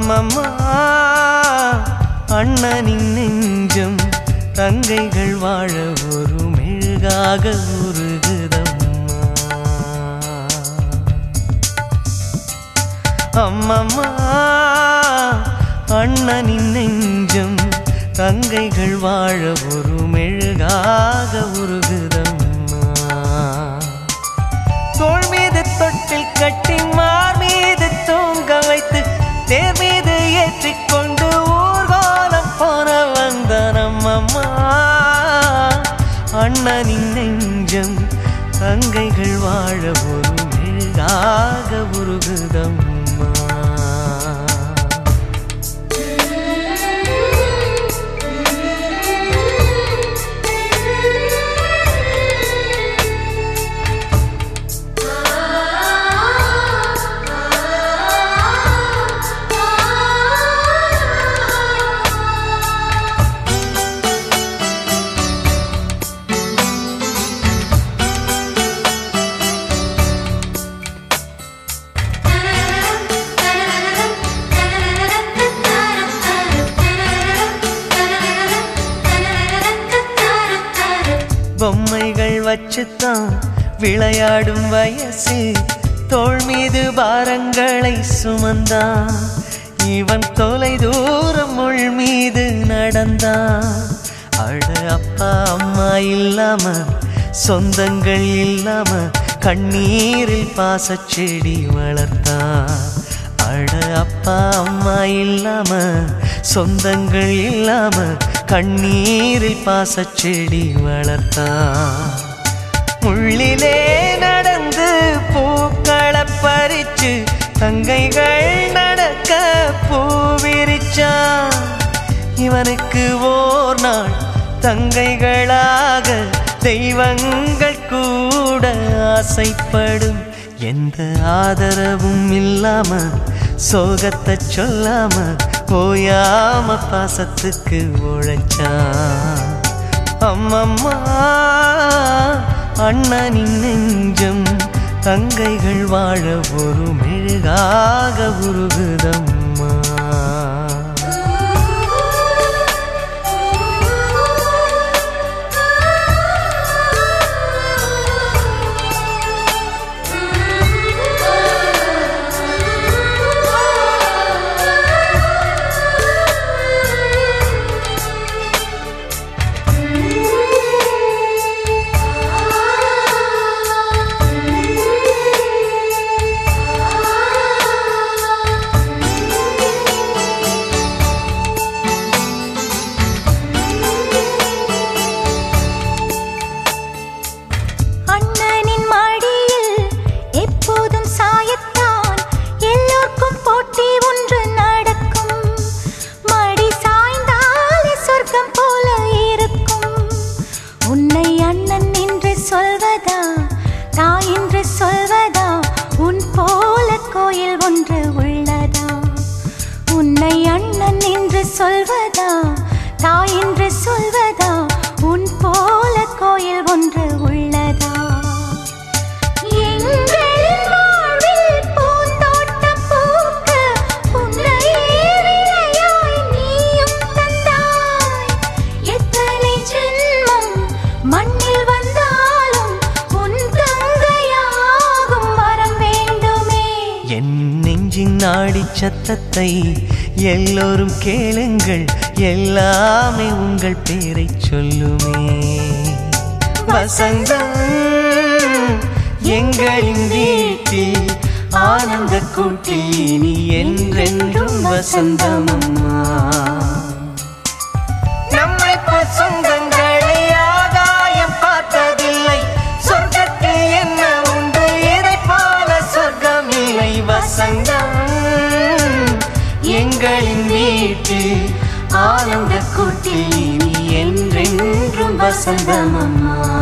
அம்மம்மா அண்ணனின் நெஞ்சம் தங்கைகள் வாழ ஒரு மெழுகாக உருகுதம்மா அம்மம்மா அண்ணனின் நெஞ்சம் தங்கைகள் வாழ ஒரு மெழுகாக உருகுதம்மா தோள் மீது தொட்டில் கட்டி மார் மீது தூங்க வைத்து தேர் மீது ஏற்றிக்கொண்டு ஊர்கோலம் போன வந்த நம்மம்மா அண்ணனின் நெஞ்சம் தங்கைகள் வாழ ஒரு மெழுகாக உருகுதம்மா பொம்மைகள் வச்சுத்தான் விளையாடும் வயசு தோள் மீது பாரங்களை சுமந்தான் இவன் தொலை தூரம் முள் மீது நடந்தான் அட அப்பா அம்மா இல்லாம சொந்தங்கள் இல்லாம கண்ணீரில் பாசச்செடி வளர்த்தான் அட அப்பா அம்மா இல்லாம சொந்தங்கள் இல்லாம கண்ணீரில் பாசச்செடி வளர்த்தான் முள்ளிலே நடந்து பூக்களை பறிச்சு தங்கைகள் நடக்க பூவிரிச்சான் இவனுக்கு ஓர் நாள் தங்கைகளாக தெய்வங்கள் கூட ஆசைப்படும் எந்த ஆதரவும் இல்லாம சோகத்தை சொல்லாம போயாம பாசத்துக்கு உழைச்சான் அம்மம்மா அண்ணனின் நெஞ்சம் தங்கைகள் வாழ ஒரு மெழுகாக உருகுதம்மா அண்ணனின் மடியில் எப்போதும் சாயத்தான் எல்லோருக்கும் போட்டி ஒன்று நடக்கும் மடி சாய்ந்தாலே சொர்க்கம் போல இருக்கும் உன்னை அண்ணன் என்று சொல்வதா தாய் என்று சொல்வதா உன் போல கோயில் ஒன்று உள்ளதா உன்னை அண்ணன் என்று சொல்வதா தாய் என்று சொல்வதா உன் போல கோயில் ஒன்று உள்ளதா எங்கள் வாழ்வில் பூந்தோட்டம் பூக்க உன்னையே விளையாய் நீயும் தந்தாய் எத்தனை ஜென்மம் மண்ணில் வந்தாலும் உன் தங்கையாகும் வரம் வேண்டுமே என் நெஞ்சின் நாடி சத்தத்தை எல்லோரும் கேளுங்கள் எல்லாமே உங்கள் பேரை சொல்லுமே வசந்தம் எங்களின் வீட்டில் ஆனந்த கூட்டில் இனி என்றென்றும் வசந்தம் அம்மா நம்மை போல் சொந்தங்களை ஆதாயம் பார்த்ததில்லை சொர்க்கத்தில் என்ன உண்டு இதை போல சொர்க்கம் இல்லை வசந்தம் எங்களின் வீட்டில் ஆனந்த கூட்டில் இனி என்றென்றும் வசந்தம் அம்மா